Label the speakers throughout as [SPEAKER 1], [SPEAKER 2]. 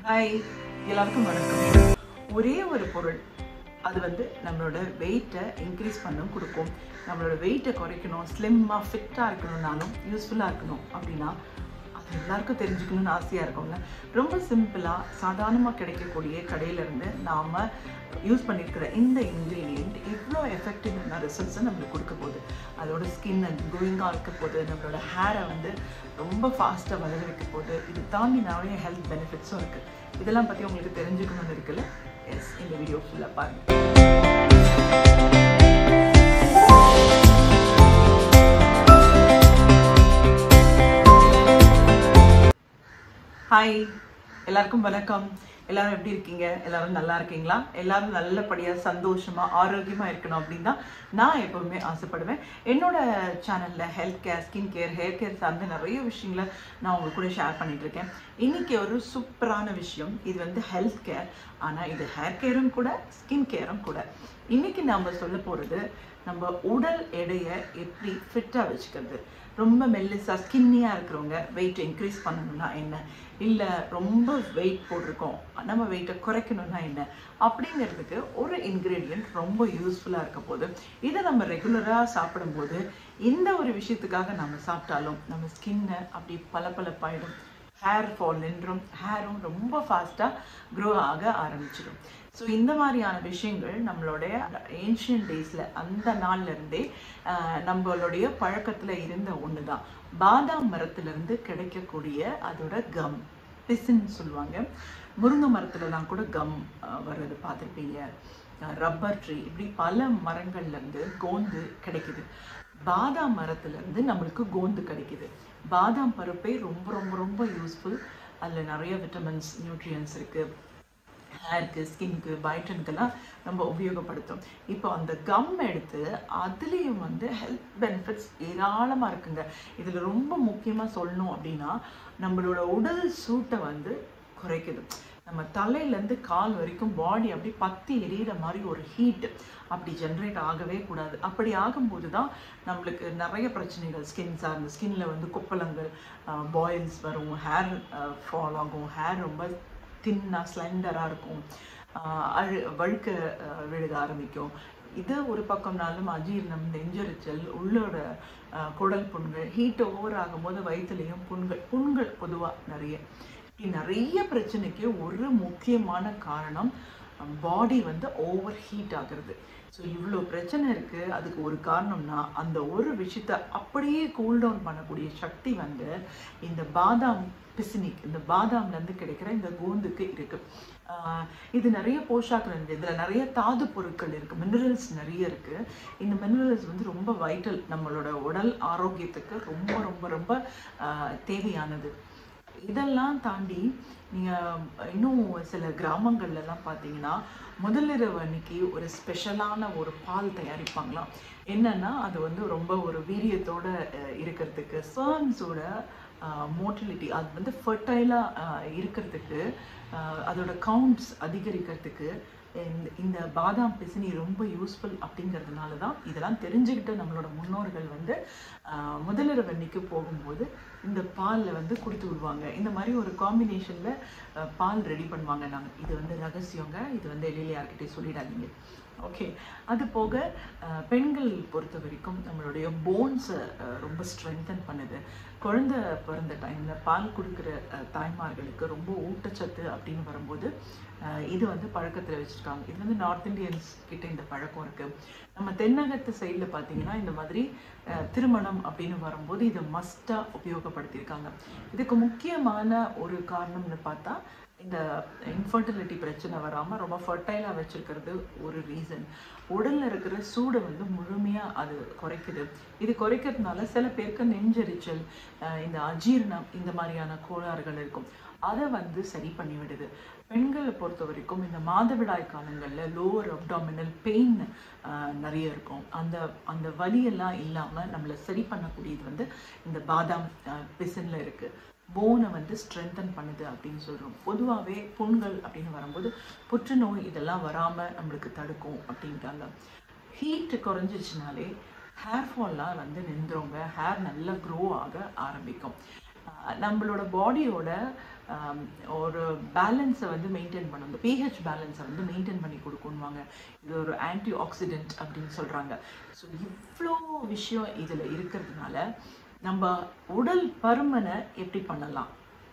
[SPEAKER 1] hi எல்லாருக்கும் வணக்கம் ஒரே ஒரு பொருள் அது வந்து நம்மளோட வெயிட்டை இன்க்ரீஸ் பண்ண கொடுக்கும் நம்மளோட வெயிட்டை குறைக்கணும் ஸ்லிம்மாக ஃபிட்டாக இருக்கணும்னாலும் யூஸ்ஃபுல்லாக இருக்கணும் அப்படின்னா அது எல்லாருக்கும் தெரிஞ்சுக்கணும்னு ஆசையாக இருக்கும்ல ரொம்ப சிம்பிளாக சாதாரணமாக கிடைக்கக்கூடிய கடையிலேருந்து நாம் யூஸ் பண்ணியிருக்கிற இந்த இன்க்ரீடியண்ட் இவ்வளோ எஃபெக்டிவான ரிசல்ட்ஸை நம்மளுக்கு கொடுக்க போகுது அதோட ஸ்கின் க்ளோயிங்காக இருக்க போகுது நம்மளோட ஹேரை வந்து ரொம்ப ஃபாஸ்ட்டாக வளர வைக்க போகுது இது தாண்டி நிறைய ஹெல்த் பெனிஃபிட்ஸும் இருக்குது இதெல்லாம் பற்றி உங்களுக்கு தெரிஞ்சுக்கணும்னு இருக்குல்ல எஸ் இந்த வீடியோ ஃபுல்லாக பாருங்கள் ஹாய் எல்லாருக்கும் வணக்கம் எல்லாரும் எப்படி இருக்கீங்க எல்லாரும் நல்லா இருக்கீங்களா எல்லாரும் நல்லபடியாக சந்தோஷமாக ஆரோக்கியமாக இருக்கணும் அப்படின்னு தான் நான் எப்பவுமே ஆசைப்படுவேன் என்னோட சேனலில் health care skin care hair care சார்ந்த நிறைய விஷயங்களை நான் உங்க கூட ஷேர் பண்ணிட்டு இருக்கேன் இன்னைக்கு ஒரு சூப்பரான விஷயம் இது வந்து ஹெல்த் கேர் ஆனால் இது ஹேர் கேரும் கூட ஸ்கின் கேரும் கூட இன்னைக்கு நம்ம சொல்ல போகிறது நம்ம உடல் எடையை எப்படி ஃபிட்டாக வச்சுக்கிறது ரொம்ப மெல்லிஸாக ஸ்கின்னியாக இருக்கிறவங்க வெயிட் இன்க்ரீஸ் பண்ணணும்னா என்ன இல்லை ரொம்ப வெயிட் போட்டிருக்கோம் நம்ம வெயிட்டை குறைக்கணும்னா என்ன அப்படிங்கிறதுக்கு ஒரு இன்க்ரீடியன்ட் ரொம்ப யூஸ்ஃபுல்லாக இருக்க போது இதை நம்ம ரெகுலராக சாப்பிடும்போது இந்த ஒரு விஷயத்துக்காக நம்ம சாப்பிட்டாலும் நம்ம ஸ்கின்னை அப்படி பளபளப்பாயிடும் ஹேர் ஃபால் நின்றும் ஹேரும் ரொம்ப ஃபாஸ்ட்டாக க்ரோ ஆக ஆரம்பிச்சிடும் ஸோ இந்த மாதிரியான விஷயங்கள் நம்மளுடைய ஏன்ஷியன் டேஸில் அந்த நாள்ல இருந்தே ஆஹ், நம்மளுடைய பழக்கத்தில் இருந்த ஒன்று தான் பாதாம் மரத்துலேருந்து கிடைக்கக்கூடிய அதோட கம் பிசின்னு சொல்லுவாங்க முருங்கை மரத்துலலாம் கூட கம் ஆஹ், வர்றது பார்த்துருப்பீங்க ரப்பர் ட்ரீ இப்படி பல மரங்கள்லேருந்து கோந்து கிடைக்குது பாதாம் மரத்துலேருந்து நம்மளுக்கு கோந்து கிடைக்குது பாதாம் பருப்பே ரொம்ப ரொம்ப ரொம்ப யூஸ்ஃபுல் அதில் நிறைய விட்டமின்ஸ் நியூட்ரியன்ஸ் இருக்குது ஹேருக்கு ஸ்கின்க்கு பைட்டனுக்கெல்லாம் நம்ம உபயோகப்படுத்தும் இப்போ அந்த கம் எடுத்து அதுலேயும் வந்து ஹெல்த் பெனிஃபிட்ஸ் ஏராளமாக இருக்குங்க இதில் ரொம்ப முக்கியமாக சொல்லணும் அப்படின்னா நம்மளோட உடல் சூட்டை வந்து குறைக்குது நம்ம தலையிலேருந்து கால் வரைக்கும் பாடி அப்படி பத்தி எரியிற மாதிரி ஒரு ஹீட் அப்படி ஜென்ரேட் ஆகவே கூடாது அப்படி ஆகும்போது தான் நம்மளுக்கு நிறைய பிரச்சனைகள் ஸ்கின் சார்ந்த ஸ்கின்ல வந்து கொப்பளங்கள் பாயில்ஸ் வரும் ஹேர் ஃபால் ஆகும் ஹேர் ரொம்ப தின்னாக ஸ்லெண்டராக இருக்கும் ஆஹ் அழு வழுக்க ஆஹ் விழுக ஆரம்பிக்கும் இது ஒரு பக்கம்னாலும் அஜீரணம் நெஞ்செரிச்சல் உள்ளோட ஆஹ் குடல் புண்கள் ஹீட் ஓவர் ஆகும்போது வயிற்றுலையும் புண்கள் புண்கள் பொதுவாக நிறைய இப்படி நிறைய பிரச்சனைக்கு ஒரு முக்கியமான காரணம் பாடி வந்து ஓவர் ஹீட் ஆகுறது ஸோ இவ்வளோ பிரச்சனை இருக்குது அதுக்கு ஒரு காரணம்னா அந்த ஒரு விஷயத்த அப்படியே கூல் டவுன் பண்ணக்கூடிய சக்தி வந்து இந்த பாதாம் பிசினிக் இந்த பாதாம்லேருந்து கிடைக்கிற இந்த கோந்துக்கு இருக்கு ஆஹ் இது நிறைய போஷாக்கு இருந்து இதில் நிறைய தாது பொருட்கள் இருக்குது மினரல்ஸ் நிறைய இருக்குது இந்த மினரல்ஸ் வந்து ரொம்ப வைட்டல் நம்மளோட உடல் ஆரோக்கியத்துக்கு ரொம்ப ரொம்ப ரொம்ப ஆஹ் தேவையானது இதெல்லாம் தாண்டி நீங்கள் இன்னும் சில கிராமங்கள்லாம் பார்த்தீங்கன்னா முதலிரவு அன்னைக்கு ஒரு ஸ்பெஷலான ஒரு பால் தயாரிப்பாங்களாம் என்னன்னா அது வந்து ரொம்ப ஒரு வீரியத்தோட அஹ், இருக்கிறதுக்கு சர்ம்ஸோட மோட்டிலிட்டி அது வந்து ஃபர்டைலாக இருக்கிறதுக்கு அஹ், அதோட கவுண்ட்ஸ் அதிகரிக்கிறதுக்கு இந்த இந்த பாதாம் பிசினி ரொம்ப யூஸ்ஃபுல் அப்படிங்கிறதுனால தான் இதெல்லாம் தெரிஞ்சுக்கிட்ட நம்மளோட முன்னோர்கள் வந்து ஆஹ், முதலிரவு அன்னைக்கு போகும்போது இந்த பாலில் வந்து கொடுத்து விடுவாங்க இந்த மாதிரி ஒரு காம்பினேஷனில் பால் ரெடி பண்ணுவாங்க நாங்கள் இது வந்து ரகசியங்க இது வந்து வெளியில் யார்கிட்டயும் சொல்லிடாதீங்க ஓகே அது போக அஹ், பெண்கள் பொறுத்த வரைக்கும் நம்மளுடைய போன்ஸை ரொம்ப ஸ்ட்ரென்தன் பண்ணுது குழந்தை பிறந்த டைமில் பால் கொடுக்குற அஹ், தாய்மார்களுக்கு ரொம்ப ஊட்டச்சத்து அப்படின்னு வரும்போது அஹ், இது வந்து பழக்கத்தில் வச்சுருக்காங்க இது வந்து நார்த் இந்தியன்ஸ் கிட்ட இந்த பழக்கம் இருக்குது நம்ம தென்னகத்து சைடில் பார்த்தீங்கன்னா இந்த மாதிரி அஹ், திருமணம் அப்படின்னு வரும்போது இதை மஸ்ட்டாக உபயோகப்படுத்தியிருக்காங்க இதுக்கு முக்கியமான ஒரு காரணம்னு பார்த்தா இந்த இன்ஃபர்டிலிட்டி பிரச்சனை வராமல் ரொம்ப ஃபர்டைலாக வச்சிருக்கிறது ஒரு ரீசன் உடலில் இருக்கிற சூடை வந்து முழுமையாக அது குறைக்குது இது குறைக்கிறதுனால சில பேருக்கு நெஞ்செரிச்சல் அஹ் இந்த அஜீரணம் இந்த மாதிரியான கோளாறுகள் இருக்கும் அதை வந்து சரி பண்ணி விடுது பெண்களை பொறுத்த வரைக்கும் இந்த மாதவிடாய் காலங்களில் லோவர் அப்டாமினல் பெயின் நிறைய இருக்கும் அந்த அந்த வலியெல்லாம் இல்லாமல் நம்மளை சரி பண்ணக்கூடியது வந்து இந்த பாதாம் பிசனில் இருக்குது போனை வந்து ஸ்ட்ரென்தன் பண்ணுது அப்படின்னு சொல்கிறோம் பொதுவாகவே புண்கள் அப்படின்னு வரும்போது புற்றுநோய் இதெல்லாம் வராமல் நம்மளுக்கு தடுக்கும் அப்படின்றாங்க ஹீட் குறைஞ்சிச்சுனாலே ஹேர் ஃபால்லாம் வந்து நின்றுங்க ஹேர் நல்லா க்ரோ ஆக ஆரம்பிக்கும் ஆஹ் நம்மளோட பாடியோட ஆம், ஒரு பேலன்ஸை வந்து மெயின்டைன் பண்ணும் இந்த பிஹெச் பேலன்ஸை வந்து மெயின்டைன் பண்ணி கொடுக்குன்னுவாங்க இது ஒரு ஆன்டி ஆக்சிடென்ட் அப்படின்னு சொல்கிறாங்க ஸோ இவ்வளோ விஷயம் இதில் இருக்கிறதுனால நம்ம உடல் பருமனை எப்படி பண்ணலாம்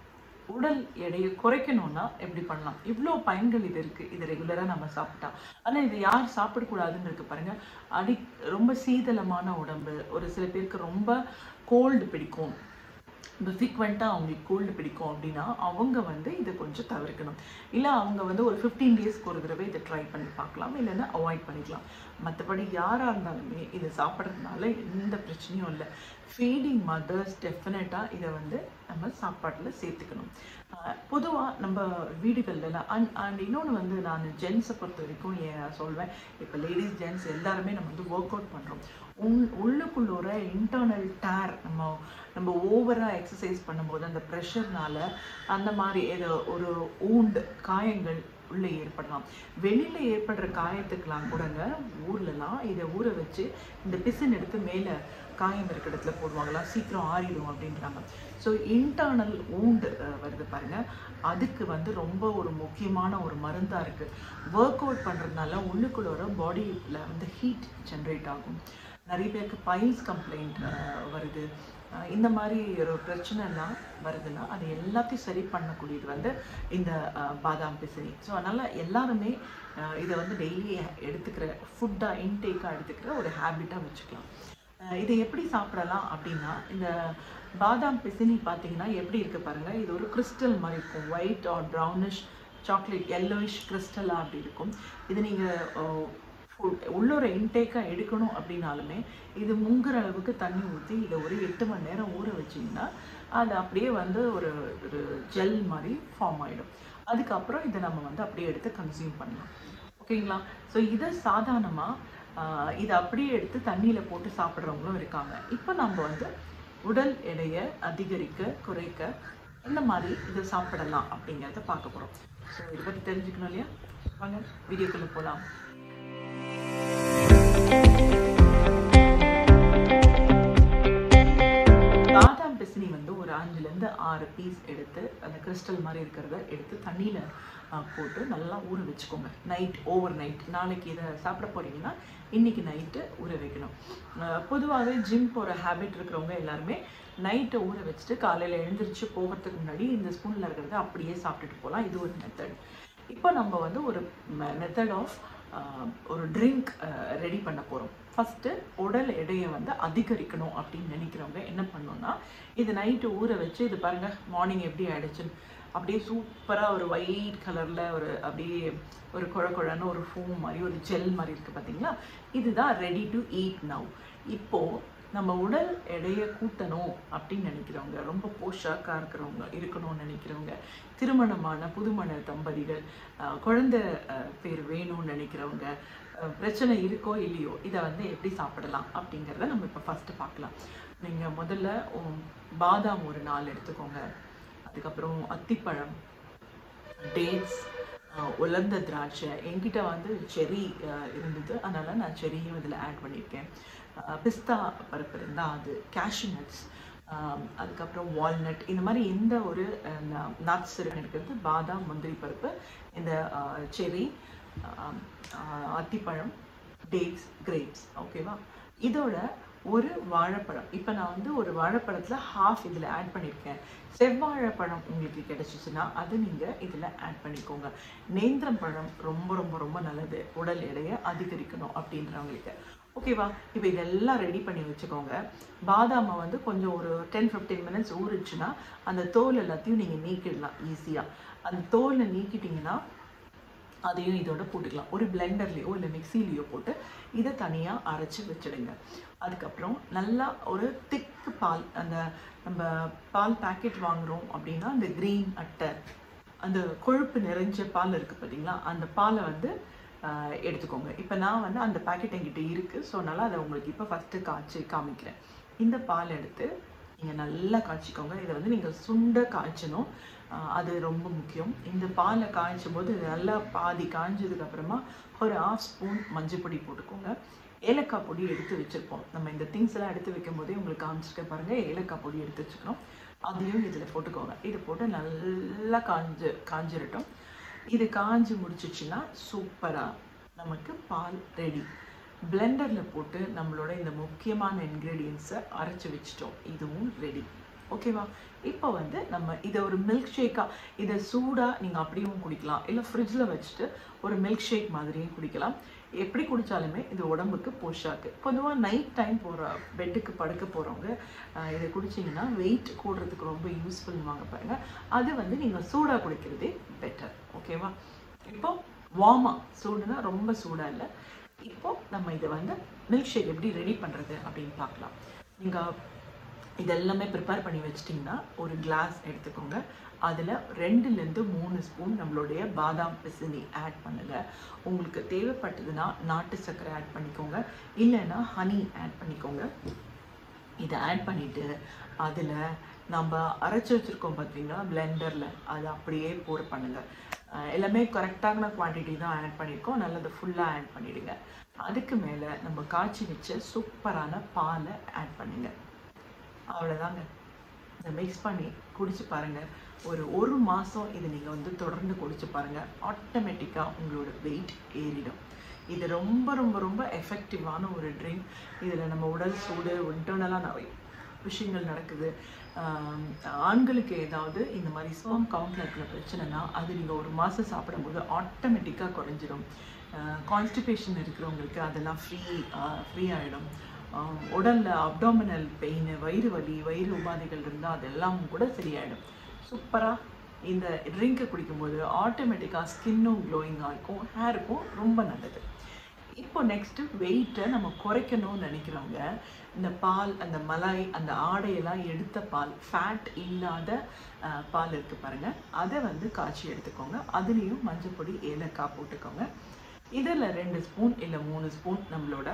[SPEAKER 1] உடல் எடையை குறைக்கணும்னா எப்படி பண்ணலாம் இவ்வளோ பயன்கள் இது இருக்குது இது ரெகுலராக நம்ம சாப்பிட்டா ஆனால் இது யார் சாப்பிடக்கூடாதுன்னு இருக்கு பாருங்க அடி ரொம்ப சீதளமான உடம்பு ஒரு சில பேருக்கு ரொம்ப கோல்டு பிடிக்கும் இப்போ ஃப்ரீக்வெண்ட்டாக அவங்களுக்கு கோல்டு பிடிக்கும் அப்படின்னா அவங்க வந்து இதை கொஞ்சம் தவிர்க்கணும் இல்லை அவங்க வந்து ஒரு ஃபிஃப்டீன் டேஸ்க்கு ஒரு தடவை இதை ட்ரை பண்ணி பார்க்கலாம் இல்லைன்னா அவாய்ட் பண்ணிக்கலாம் மற்றபடி யாராக இருந்தாலுமே இதை சாப்பிட்றதுனால எந்த பிரச்சனையும் இல்லை ஃபீடிங் மதர்ஸ் டெஃபினட்டாக இதை வந்து நம்ம சாப்பாட்டில் சேர்த்துக்கணும் பொதுவாக நம்ம வீடுகள்லாம் அண்ட் அண்ட் இன்னொன்று வந்து நான் ஜென்ஸை பொறுத்த வரைக்கும் ஏன் சொல்வேன் இப்போ லேடிஸ் ஜென்ஸ் எல்லாருமே நம்ம வந்து ஒர்க் அவுட் பண்ணுறோம் உள் உள்ளுக்குள்ளோர இன்டர்னல் டேர் நம்ம நம்ம ஓவராக எக்ஸசைஸ் பண்ணும்போது அந்த ப்ரெஷர்னால அந்த மாதிரி ஏதோ ஒரு ஊண்டு காயங்கள் உள்ளே ஏற்படலாம் வெளியில ஏற்படுற காயத்துக்கெல்லாம் கூடங்க ஊர்லலாம் இதை ஊற வச்சு இந்த பிசின் எடுத்து மேலே காயம் இருக்கிற இடத்துல போடுவாங்களாம் சீக்கிரம் ஆறிடும் அப்படின்றாங்க ஸோ இன்டர்னல் ஊண்டு வருது பாருங்க அதுக்கு வந்து ரொம்ப ஒரு முக்கியமான ஒரு மருந்தாக இருக்கு ஒர்க் அவுட் பண்ணுறதுனால உள்ளுக்குள்ளோட பாடியில் வந்து ஹீட் ஜென்ரேட் ஆகும் நிறைய பேருக்கு பைல்ஸ் கம்ப்ளைண்ட் வருது அஹ் இந்த மாதிரி ஒரு பிரச்சனைலாம் வருதுன்னா அது எல்லாத்தையும் சரி பண்ணக்கூடியது வந்து இந்த அஹ், பாதாம் பிசினி ஸோ அதனால் எல்லாருமே அஹ், இதை வந்து டெய்லி எடுத்துக்கிற ஃபுட்டாக இன்டேக்காக எடுத்துக்கிற ஒரு ஹேபிட்டாக வச்சுக்கலாம் அஹ், இதை எப்படி சாப்பிடலாம் அப்படின்னா இந்த பாதாம் பிசினி பார்த்தீங்கன்னா எப்படி இருக்கு பாருங்க இது ஒரு கிறிஸ்டல் மாதிரி இருக்கும் white or brownish chocolate yellowish கிறிஸ்டலாக அப்படி இருக்கும் இது நீங்கள் உள்ளூர இன்டேக்காக எடுக்கணும் அப்படின்னாலுமே இது முங்குற அளவுக்கு தண்ணி ஊற்றி இதை ஒரு எட்டு மணி நேரம் ஊற வச்சிங்கன்னா அது அப்படியே வந்து ஒரு ஒரு ஜெல் மாதிரி ஃபார்ம் ஆகிடும் அதுக்கப்புறம் இதை நம்ம வந்து அப்படியே எடுத்து கன்சியூம் பண்ணலாம் ஓகேங்களா ஸோ இதை சாதாரணமாக இதை அப்படியே எடுத்து தண்ணியில் போட்டு சாப்பிட்றவங்களும் இருக்காங்க இப்போ நம்ம வந்து உடல் எடையை அதிகரிக்க குறைக்க இந்த மாதிரி இதை சாப்பிடலாம் அப்படிங்கிறத பார்க்க போகிறோம் ஸோ இதை பற்றி தெரிஞ்சுக்கணும் இல்லையா வாங்க வீடியோக்குள்ளே போகலாம் பாதாம் பிசினி வந்து ஒரு அஞ்சுலேருந்து ஆறு பீஸ் எடுத்து அந்த கிறிஸ்டல் மாதிரி இருக்கிறத எடுத்து தண்ணியில் போட்டு நல்லா ஊற வச்சுக்கோங்க நைட் ஓவர் நைட் நாளைக்கு இதை சாப்பிட போறீங்கன்னா இன்னைக்கு நைட்டு ஊற வைக்கணும் பொதுவாகவே ஜிம் போகிற ஹேபிட் இருக்கிறவங்க எல்லாருமே நைட்டை ஊற வச்சுட்டு காலையில் எழுந்திரிச்சு போகிறதுக்கு முன்னாடி இந்த ஸ்பூனில் இருக்கிறத அப்படியே சாப்பிட்டுட்டு போகலாம் இது ஒரு மெத்தட் இப்போ நம்ம வந்து ஒரு மெத்தட் ஆஃப் ஒரு ட்ரிங்க் ரெடி பண்ண போகிறோம் ஃபஸ்ட்டு உடல் எடையை வந்து அதிகரிக்கணும் அப்படின்னு நினைக்கிறவங்க என்ன பண்ணணும்னா இது நைட்டு ஊற வச்சு இது பாருங்கள் மார்னிங் எப்படி ஆயிடுச்சுன்னு அப்படியே சூப்பராக ஒரு ஒயிட் கலரில் ஒரு அப்படியே ஒரு குழ குழன்னு ஒரு ஃபோம் மாதிரி ஒரு ஜெல் மாதிரி இருக்குது பார்த்தீங்களா இதுதான் ரெடி டு ஈட் நவ் இப்போது நம்ம உடல் எடையை கூட்டணும் அப்படின்னு நினைக்கிறவங்க ரொம்ப போஷாக்காக இருக்கிறவங்க இருக்கணும்னு நினைக்கிறவங்க திருமணமான புதுமண தம்பதிகள் அஹ், குழந்தை அஹ், பேர் வேணும்னு நினைக்கிறவங்க அஹ், பிரச்சனை இருக்கோ இல்லையோ இதை வந்து எப்படி சாப்பிடலாம் அப்படிங்கிறத நம்ம இப்போ ஃபஸ்ட்டு பார்க்கலாம் நீங்கள் முதல்ல உம், பாதாம் ஒரு நாலு எடுத்துக்கோங்க அதுக்கப்புறம் அத்திப்பழம் டேட்ஸ் உலர்ந்த திராட்சை என்கிட்ட வந்து செரி இருந்தது அதனால் நான் செரியும் இதில் ஆட் பண்ணியிருக்கேன் பிஸ்தா பருப்பு இருந்தால் அது cashew nuts ஆஹ் அதுக்கப்புறம் வால்நட் இந்த மாதிரி எந்த ஒரு நட்ஸ் இருக்கிறது பாதாம் முந்திரி பருப்பு இந்த செரி அத்திப்பழம் டேட்ஸ் கிரேப்ஸ் ஓகேவா இதோட ஒரு வாழைப்பழம் இப்போ நான் வந்து ஒரு வாழைப்பழத்தில் ஹாஃப் இதில் ஆட் பண்ணியிருக்கேன் செவ்வாழைப்பழம் உங்களுக்கு கிடைச்சிச்சுன்னா அது நீங்கள் இதில் ஆட் பண்ணிக்கோங்க நேந்திரம் பழம் ரொம்ப ரொம்ப ரொம்ப நல்லது உடல் எடையை அதிகரிக்கணும் அப்படின்றவங்களுக்கு ஓகேவா இப்போ இதெல்லாம் ரெடி பண்ணி வச்சுக்கோங்க பாதாமை வந்து கொஞ்சம் ஒரு டென் ஃபிஃப்டீன் மினிட்ஸ் ஊறிச்சுன்னா அந்த தோல் எல்லாத்தையும் நீங்கள் நீக்கிடலாம் ஈஸியாக அந்த தோலை நீக்கிட்டீங்கன்னா அதையும் இதோட போட்டுக்கலாம் ஒரு பிளெண்டர்லேயோ இல்லை மிக்சிலேயோ போட்டு இதை தனியாக அரைச்சி வச்சிடுங்க அதுக்கப்புறம் நல்லா ஒரு திக்கு பால் அந்த நம்ம பால் பாக்கெட் வாங்குறோம் அப்படின்னா அந்த க்ரீன் அட்டை அந்த கொழுப்பு நிறைஞ்ச பால் இருக்குது பார்த்தீங்களா அந்த பாலை வந்து ஆஹ், எடுத்துக்கோங்க இப்போ நான் வந்து அந்த பாக்கெட் என்கிட்ட இருக்குது ஸோ அதனால் அதை உங்களுக்கு இப்போ ஃபஸ்ட்டு காய்ச்சி காமிக்கிறேன் இந்த பால் எடுத்து நீங்கள் நல்லா காய்ச்சிக்கோங்க இதை வந்து நீங்கள் சுண்ட காய்ச்சணும் ஆஹ் அது ரொம்ப முக்கியம் இந்த பாலை காய்ச்சும் போது இது நல்லா பாதி காய்ஞ்சதுக்கு அப்புறமா ஒரு ஆஃப் ஸ்பூன் மஞ்சள் பொடி போட்டுக்கோங்க ஏலக்காய் பொடி எடுத்து வச்சுருப்போம் நம்ம இந்த திங்ஸ் எல்லாம் எடுத்து வைக்கும் போதே உங்களுக்கு காமிச்சிருக்க பாருங்க ஏலக்காய் பொடி எடுத்து வச்சுக்கணும் அதையும் இதில் போட்டுக்கோங்க இது போட்டு நல்லா காஞ்சு காஞ்சிரட்டும் இது காஞ்சு முடிச்சிச்சுன்னா சூப்பராக நமக்கு பால் ரெடி பிளெண்டரில் போட்டு நம்மளோட இந்த முக்கியமான இன்க்ரீடியன்ஸை அரைச்சி வச்சிட்டோம் இதுவும் ரெடி ஓகேவா இப்போ வந்து நம்ம இதை ஒரு மில்க் ஷேக்காக இதை சூடாக நீங்கள் அப்படியும் குடிக்கலாம் இல்லை ஃப்ரிட்ஜில் வச்சுட்டு ஒரு மில்க் ஷேக் மாதிரியும் குடிக்கலாம் எப்படி குடித்தாலுமே இது உடம்புக்கு போஷாக்கு பொதுவாக நைட் டைம் போகிற பெட்டுக்கு படுக்க போகிறவங்க இதை குடிச்சிங்கன்னா வெயிட் கூடுறதுக்கு ரொம்ப யூஸ்ஃபுல்வாங்க பாருங்கள் அது வந்து நீங்கள் சூடாக குடிக்கிறதே பெட்டர் ஓகேவா இப்போ வார்மா சூடுனா ரொம்ப சூடாக இல்லை இப்போ நம்ம இதை வந்து மில்க் ஷேக் எப்படி ரெடி பண்ணுறது அப்படின்னு பார்க்கலாம் நீங்கள் இதெல்லாமே ப்ரிப்பேர் பண்ணி வச்சிட்டிங்கன்னா ஒரு கிளாஸ் எடுத்துக்கோங்க அதில் ரெண்டுலேருந்து மூணு ஸ்பூன் நம்மளுடைய பாதாம் பிசினி ஆட் பண்ணுங்கள் உங்களுக்கு தேவைப்பட்டதுன்னா நாட்டு சர்க்கரை ஆட் பண்ணிக்கோங்க இல்லைன்னா ஹனி ஆட் பண்ணிக்கோங்க இதை ஆட் பண்ணிவிட்டு அதில் நம்ம அரைச்சி வச்சுருக்கோம் பார்த்தீங்களா பிளெண்டரில் அதை அப்படியே போர் பண்ணுங்கள் எல்லாமே கரெக்டான குவான்டிட்டி தான் ஆட் பண்ணியிருக்கோம் நல்லது ஃபுல்லாக ஆட் பண்ணிவிடுங்க அதுக்கு மேலே நம்ம காய்ச்சி வச்ச சூப்பரான பாலை ஆட் பண்ணுங்கள் அவ்வளோதாங்க இதை மிக்ஸ் பண்ணி குடிச்சு பாருங்கள் ஒரு ஒரு மாதம் இதை நீங்கள் வந்து தொடர்ந்து குடிச்சு பாருங்கள் ஆட்டோமேட்டிக்காக உங்களோட வெயிட் ஏறிடும் இது ரொம்ப ரொம்ப ரொம்ப எஃபெக்டிவான ஒரு ட்ரிங்க் இதில் நம்ம உடல் சூடு இன்டர்னலாக நிறைய விஷயங்கள் நடக்குது ஆண்களுக்கு ஏதாவது இந்த மாதிரி ஸ்பம் கவுண்டில் இருக்கிற பிரச்சனைனா அது நீங்கள் ஒரு மாதம் சாப்பிடும்போது ஆட்டோமேட்டிக்காக குறைஞ்சிரும் கான்ஸ்டிபேஷன் இருக்கிறவங்களுக்கு அதெல்லாம் ஃப்ரீ ஃப்ரீ ஆகிடும் உடலில் அப்டாமினல் பெயின் வயிறு வலி வயிறு உபாதைகள் இருந்தால் அதெல்லாம் கூட சரியாயிடும் சூப்பராக இந்த ட்ரிங்கை குடிக்கும்போது ஆட்டோமேட்டிக்காக ஸ்கின்னும் க்ளோயிங்காக இருக்கும் ஹேருக்கும் ரொம்ப நல்லது இப்போ நெக்ஸ்ட்டு வெயிட்டை நம்ம குறைக்கணும்னு நினைக்கிறவங்க இந்த பால் அந்த மலாய் அந்த ஆடையெல்லாம் எடுத்த பால் ஃபேட் இல்லாத பால் இருக்குது பாருங்கள் அதை வந்து காய்ச்சி எடுத்துக்கோங்க அதுலேயும் மஞ்சள் பொடி ஏலக்காய் போட்டுக்கோங்க இதில் ரெண்டு ஸ்பூன் இல்லை மூணு ஸ்பூன் நம்மளோட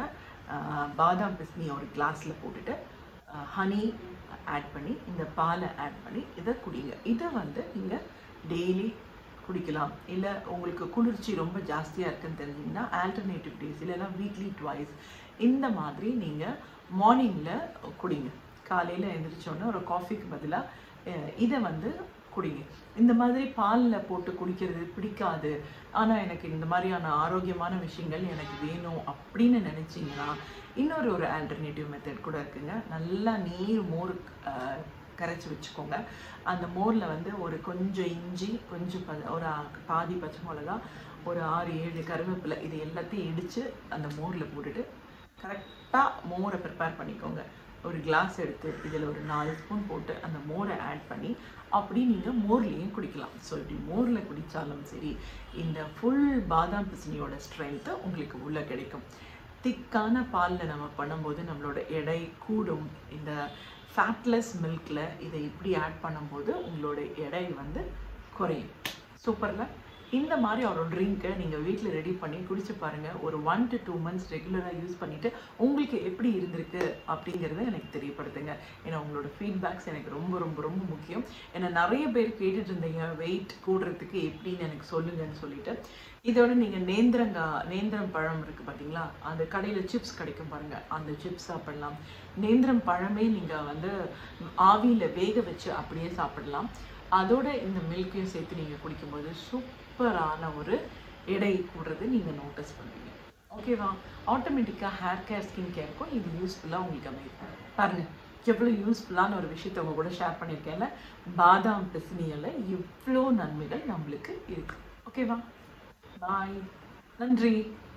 [SPEAKER 1] பாதாம் பிஸ்னி ஒரு கிளாஸில் போட்டுட்டு ஹனி ஆட் பண்ணி இந்த பாலை ஆட் பண்ணி இதை குடிங்க இதை வந்து நீங்கள் டெய்லி குடிக்கலாம் இல்லை உங்களுக்கு குளிர்ச்சி ரொம்ப ஜாஸ்தியாக இருக்குன்னு தெரிஞ்சிங்கன்னா ஆல்டர்னேட்டிவ் டேஸ் இல்லைன்னா வீக்லி ட்வைஸ் இந்த மாதிரி நீங்கள் மார்னிங்கில் குடிங்க காலையில் எழுந்திரிச்சோன்னே ஒரு காஃபிக்கு பதிலாக இதை வந்து குடிங்க இந்த மாதிரி பாலில் போட்டு குடிக்கிறது பிடிக்காது ஆனால் எனக்கு இந்த மாதிரியான ஆரோக்கியமான விஷயங்கள் எனக்கு வேணும் அப்படின்னு நினச்சிங்கன்னா இன்னொரு ஒரு ஆல்டர்னேட்டிவ் மெத்தட் கூட இருக்குங்க நல்லா நீர் மோர் கரைச்சி வச்சுக்கோங்க அந்த மோரில் வந்து ஒரு கொஞ்சம் இஞ்சி கொஞ்சம் ப ஒரு பாதி பச்சை மிளகா ஒரு ஆறு ஏழு கருவேப்பிலை இது எல்லாத்தையும் இடித்து அந்த மோரில் போட்டுட்டு கரெக்டாக மோரை ப்ரிப்பேர் பண்ணிக்கோங்க ஒரு கிளாஸ் எடுத்து இதில் ஒரு நாலு ஸ்பூன் போட்டு அந்த மோரை ஆட் பண்ணி அப்படி நீங்கள் மோர்லேயும் குடிக்கலாம் ஸோ இப்படி மோரில் குடித்தாலும் சரி இந்த ஃபுல் பாதாம் பிசினியோட ஸ்ட்ரென்த்து உங்களுக்கு உள்ளே கிடைக்கும் திக்கான பாலில் நம்ம பண்ணும்போது நம்மளோட எடை கூடும் இந்த ஃபேட்லெஸ் மில்கில் இதை இப்படி ஆட் பண்ணும்போது உங்களோட எடை வந்து குறையும் சூப்பரில் இந்த மாதிரி ஒரு ட்ரிங்க்கை நீங்கள் வீட்டில் ரெடி பண்ணி குடிச்சு பாருங்கள் ஒரு ஒன் டு டூ மந்த்ஸ் ரெகுலராக யூஸ் பண்ணிவிட்டு உங்களுக்கு எப்படி இருந்திருக்கு அப்படிங்கிறத எனக்கு தெரியப்படுத்துங்க ஏன்னா உங்களோட ஃபீட்பேக்ஸ் எனக்கு ரொம்ப ரொம்ப ரொம்ப முக்கியம் ஏன்னா நிறைய பேர் கேட்டுட்டு இருந்தீங்க வெயிட் கூடுறதுக்கு எப்படின்னு எனக்கு சொல்லுங்கன்னு சொல்லிட்டு இதோட நீங்கள் நேந்திரங்கா நேந்திரம் பழம் இருக்குது பார்த்தீங்களா அந்த கடையில் சிப்ஸ் கிடைக்கும் பாருங்கள் அந்த சிப்ஸ் சாப்பிடலாம் நேந்திரம் பழமே நீங்கள் வந்து ஆவியில் வேக வச்சு அப்படியே சாப்பிடலாம் அதோட இந்த மில்க்கையும் சேர்த்து நீங்கள் குடிக்கும்போது சூப்பரான ஒரு எடை கூடுறது நீங்கள் நோட்டீஸ் பண்ணுவீங்க ஓகேவா ஆட்டோமேட்டிக்காக ஹேர் கேர் ஸ்கின் கேருக்கும் இது யூஸ்ஃபுல்லாக உங்களுக்கு அமையும் பாருங்க எவ்வளோ யூஸ்ஃபுல்லான ஒரு விஷயத்தை உங்க கூட ஷேர் பண்ணியிருக்கேன்ல பாதாம் பிசினியில் இவ்வளோ நன்மைகள் நம்மளுக்கு இருக்கு ஓகேவா பாய் நன்றி